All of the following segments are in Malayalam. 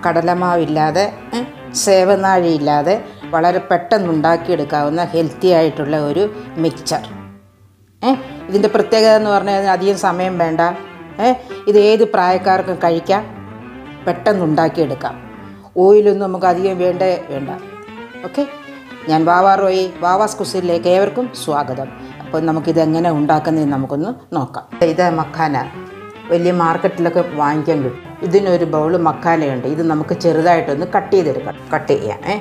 കടലമാവില്ലാതെ ഏ, സേവനാഴിയില്ലാതെ വളരെ പെട്ടെന്ന് ഉണ്ടാക്കിയെടുക്കാവുന്ന ഹെൽത്തി ആയിട്ടുള്ള ഒരു മിക്സർ ഏ ഇതിൻ്റെ പ്രത്യേകത എന്ന് പറഞ്ഞാൽ അധികം സമയം വേണ്ട ഏ ഇത് ഏത് പ്രായക്കാർക്കും കഴിക്കാം പെട്ടെന്ന് ഉണ്ടാക്കിയെടുക്കാം ഓയിലൊന്നും നമുക്ക് അധികം വേണ്ടേ വേണ്ട ഓക്കെ ഞാൻ വാവാ റോയി വാവാസ് കുസിലേക്ക് ഏവർക്കും സ്വാഗതം അപ്പോൾ നമുക്കിത് എങ്ങനെ ഉണ്ടാക്കുന്നതെന്ന് നമുക്കൊന്ന് നോക്കാം ഇത് മഖാന വലിയ മാർക്കറ്റിലൊക്കെ വാങ്ങിക്കാൻ കിട്ടും ഇതിനൊരു ബൗൾ മക്കാലയുണ്ട് ഇത് നമുക്ക് ചെറുതായിട്ടൊന്ന് കട്ട് ചെയ്തെടുക്കാം കട്ട് ചെയ്യാം ഏ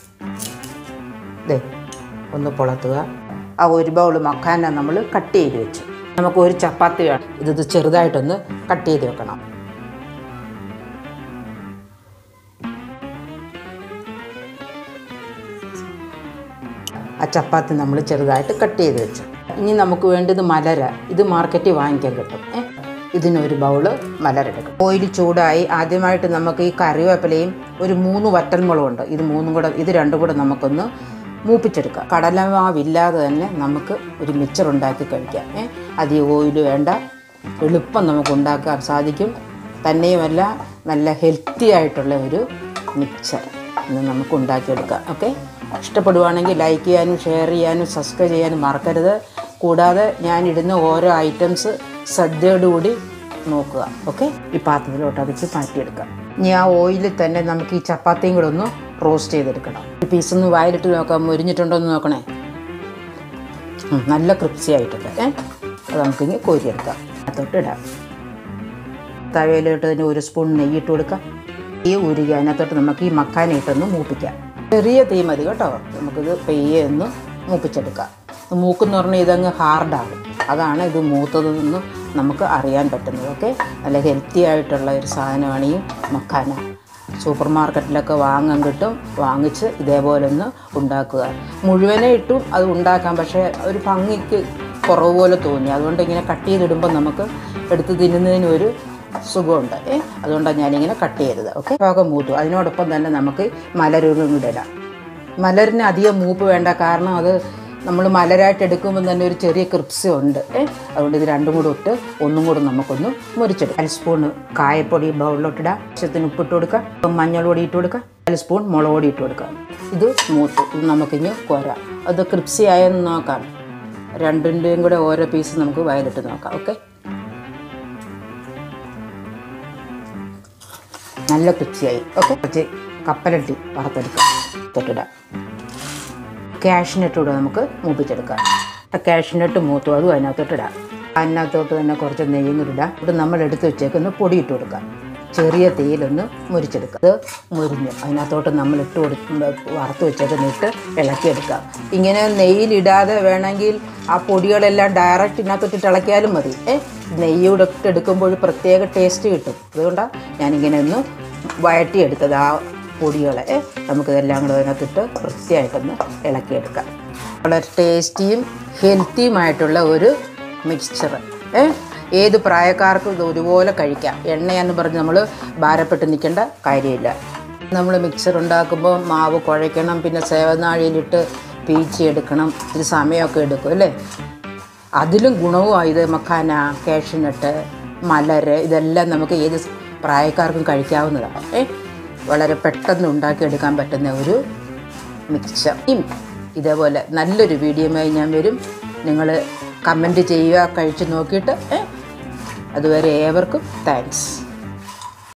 ദേ ഒന്ന് പൊളത്തുക ആ ഒരു ബൗൾ മക്കാന നമ്മൾ കട്ട് ചെയ്ത് വെച്ചു നമുക്ക് ഒരു ചപ്പാത്തി വേണം ഇത് ചെറുതായിട്ടൊന്ന് കട്ട് ചെയ്ത് വെക്കണം ആ ചപ്പാത്തി നമ്മൾ ചെറുതായിട്ട് കട്ട് ചെയ്ത് വെച്ചു ഇനി നമുക്ക് വേണ്ടത് മലര ഇത് മാർക്കറ്റിൽ വാങ്ങിക്കാൻ കിട്ടും ഏ ഇതിനൊരു ബൗള് മലരെടുക്കും ഓയിൽ ചൂടായി ആദ്യമായിട്ട് നമുക്ക് ഈ കറിവേപ്പിലയും ഒരു മൂന്ന് വറ്റൽമുളകുണ്ട് ഇത് മൂന്നും കൂടെ ഇത് രണ്ടും കൂടെ നമുക്കൊന്ന് മൂപ്പിച്ചെടുക്കാം കടലമാവില്ലാതെ തന്നെ നമുക്ക് ഒരു മിക്സർ ഉണ്ടാക്കി കഴിക്കാം ഏ അധികം ഓയിൽ വേണ്ട എളുപ്പം നമുക്ക് ഉണ്ടാക്കാൻ സാധിക്കും തന്നെയുമല്ല നല്ല ഹെൽത്തി ആയിട്ടുള്ള ഒരു മിക്സർ ഇന്ന് നമുക്ക് ഉണ്ടാക്കിയെടുക്കാം ഓക്കെ ഇഷ്ടപ്പെടുവാണെങ്കിൽ ലൈക്ക് ചെയ്യാനും ഷെയർ ചെയ്യാനും സബ്സ്ക്രൈബ് ചെയ്യാനും മറക്കരുത് കൂടാതെ ഞാൻ ഇടുന്ന ഓരോ ഐറ്റംസ് ശ്രദ്ധയോടുകൂടി നോക്കുക ഓക്കെ ഈ പാത്രത്തിലോട്ട് അതൊക്കെ മാറ്റിയെടുക്കാം ഇനി ആ ഓയിലിൽ തന്നെ നമുക്ക് ഈ ചപ്പാത്തിയും കൂടെ ഒന്ന് റോസ്റ്റ് ചെയ്തെടുക്കണം ഈ പീസ് ഒന്ന് വായിലിട്ട് നോക്കാം മുരിഞ്ഞിട്ടുണ്ടോ എന്ന് നോക്കണേ ഉം, നല്ല ക്രിപ്സി ആയിട്ടുണ്ട് ഏ അത് നമുക്കിങ്ങനെ കോരിയെടുക്കാം അതിനകത്തോട്ട് ഇടാം തവയിലിട്ട് തന്നെ ഒരു സ്പൂൺ നെയ്യിട്ട് കൊടുക്കാം ഈ ഉരുകി അതിനകത്തോട്ട് നമുക്ക് ഈ മക്കാന ഇട്ടൊന്ന് മൂപ്പിക്കാം ചെറിയ തീ മതി കേട്ടോ നമുക്കിത് പെയ്യെ ഒന്ന് മൂപ്പിച്ചെടുക്കാം മൂക്കെന്ന് പറഞ്ഞാൽ ഇതങ്ങ് ഹാർഡാകും അതാണ് ഇത് മൂത്തതെന്ന് നമുക്ക് അറിയാൻ പറ്റുന്നത് ഓക്കെ നല്ല ഹെൽത്തി ആയിട്ടുള്ള ഒരു സാധനമാണ് ഈ മക്കാന സൂപ്പർ മാർക്കറ്റിലൊക്കെ വാങ്ങാൻ കിട്ടും വാങ്ങിച്ച് ഇതേപോലെ ഒന്ന് ഉണ്ടാക്കുക മുഴുവനെ ഇട്ടും അത് ഉണ്ടാക്കാം പക്ഷേ ഒരു ഭംഗിക്ക് കുറവ് പോലെ തോന്നി അതുകൊണ്ട് ഇങ്ങനെ കട്ട് ചെയ്തിടുമ്പോൾ നമുക്ക് എടുത്ത് തിന്നുന്നതിന് ഒരു സുഖമുണ്ട് ഏ അതുകൊണ്ടാണ് ഞാനിങ്ങനെ കട്ട് ചെയ്തത് ഓക്കെ പാകം മൂത്തു അതിനോടൊപ്പം തന്നെ നമുക്ക് മലരുകളും കൂടെ ഇടാം മലരിന് അധികം മൂപ്പ് വേണ്ട കാരണം അത് നമ്മൾ മലരായിട്ട് എടുക്കുമ്പോൾ തന്നെ ഒരു ചെറിയ ക്രിപ്സി ഉണ്ട് ഏ അതുകൊണ്ട് ഇത് രണ്ടും കൂടെ ഇട്ട് ഒന്നും കൂടെ നമുക്കൊന്ന് മുരിച്ചെടുക്കാം അര സ്പൂൺ കായപ്പൊടി ബൗളിലോട്ടിടാം ആവശ്യത്തിന് ഉപ്പിട്ട് കൊടുക്കുക മഞ്ഞൾ പൊടി ഇട്ട് കൊടുക്കുക അര സ്പൂൺ മുളക് പൊടി ഇട്ട് കൊടുക്കുക ഇത് മൂത്ത് ഇത് നമുക്കിനി കോരാം അത് ക്രിപ്സി ആയെന്ന് നോക്കാം രണ്ടിൻ്റെയും കൂടെ ഓരോ പീസ് നമുക്ക് വയലിട്ട് നോക്കാം ഓക്കെ നല്ല ക്രിപ്സിയായി ഓക്കെ കുറച്ച് കപ്പലട്ടി വറുത്തെടുക്കാം തൊട്ടിടാം കാഷ്നട്ട് കൂടെ നമുക്ക് മൂപ്പിച്ചെടുക്കാം ആ കാഷ്നട്ട് മൂത്തു അതും അതിനകത്തോട്ട് ഇടാം അതിനകത്തോട്ട് തന്നെ കുറച്ച് നെയ്യും കൂടി ഇടാം ഇത് നമ്മൾ എടുത്ത് വെച്ചേക്കൊന്ന് പൊടി ഇട്ട് കൊടുക്കാം ചെറിയ തീയിലൊന്ന് മുരിച്ചെടുക്കുക അത് മുരിഞ്ഞു അതിനകത്തോട്ട് നമ്മൾ ഇട്ട് കൊടുക്കുമ്പോൾ വറുത്ത് വെച്ചേക്കൊന്ന് ഇട്ട് ഇളക്കിയെടുക്കാം ഇങ്ങനെ നെയ്യിലിടാതെ വേണമെങ്കിൽ ആ പൊടികളെല്ലാം ഡയറക്റ്റ് ഇതിനകത്തോട്ട് ഇട്ട് ഇളക്കിയാലും മതി ഏ നെയ്യൂടെ ഇട്ട് എടുക്കുമ്പോൾ പ്രത്യേക ടേസ്റ്റ് കിട്ടും അതുകൊണ്ടാണ് ഞാനിങ്ങനെ ഒന്ന് വഴറ്റിയെടുത്തത് ആ പൊടികളെ ഏ, നമുക്കിതെല്ലാം കൂടെ അതിനകത്തിട്ട് വൃത്തിയായിട്ടൊന്ന് ഇളക്കിയെടുക്കാം വളരെ ടേസ്റ്റിയും ഹെൽത്തിയുമായിട്ടുള്ള ഒരു മിക്സ്ചർ ഏ ഏത് പ്രായക്കാർക്കും ഇത് ഒരുപോലെ കഴിക്കാം എണ്ണയെന്ന് പറഞ്ഞ് നമ്മൾ ഭാരപ്പെട്ട് നിൽക്കേണ്ട കാര്യമില്ല നമ്മൾ മിക്സർ ഉണ്ടാക്കുമ്പോൾ മാവ് കുഴയ്ക്കണം പിന്നെ സേവനാഴിയിലിട്ട് പീച്ചിയെടുക്കണം ഇത്തിരി സമയമൊക്കെ എടുക്കും അല്ലേ അതിലും ഗുണവുമാണ് ഇത് മക്കാന കാഷ്നട്ട് മലര് ഇതെല്ലാം നമുക്ക് ഏത് പ്രായക്കാർക്കും കഴിക്കാവുന്നതാണ് ഏ വളരെ പെട്ടെന്ന് ഉണ്ടാക്കിയെടുക്കാൻ പറ്റുന്ന ഒരു മിക്സർ ഇതേപോലെ നല്ലൊരു വീഡിയോയുമായി ഞാൻ വരും നിങ്ങൾ കമൻറ്റ് ചെയ്യുക കഴിച്ച് നോക്കിയിട്ട് ഏ അതുവരെ ഏവർക്കും താങ്ക്സ്